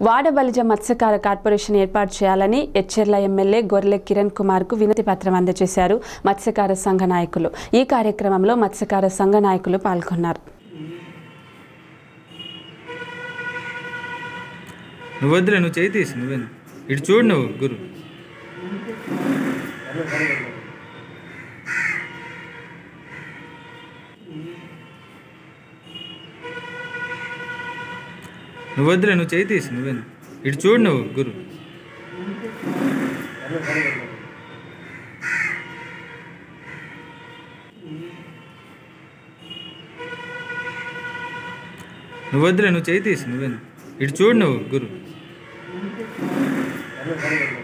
వాడబలిజ మత్స్యకార కార్పొరేషన్ ఏర్పాటు చేయాలని ఎచ్చెర్ల ఎమ్మెల్యే గొర్రె కిరణ్ కుమార్ కు వినతి పత్రం అందజేశారు మత్స్యకార సంఘ నాయకులు ఈ కార్యక్రమంలో మత్స్యకార సంఘ నాయకులు పాల్గొన్నారు నువ్వు వద్దులే నువ్వు చేయి తీసి నువ్వే ఇటు చూడు నువ్వు గురు నువ్వు వద్దులే నువ్వు చేయి తీసి నువ్వే ఇటు చూడు నువ్వు గురు నువ్వు వద్దులే నువ్వు చేయి తీసి నువ్వే ఇటు చూడు నువ్వు గురు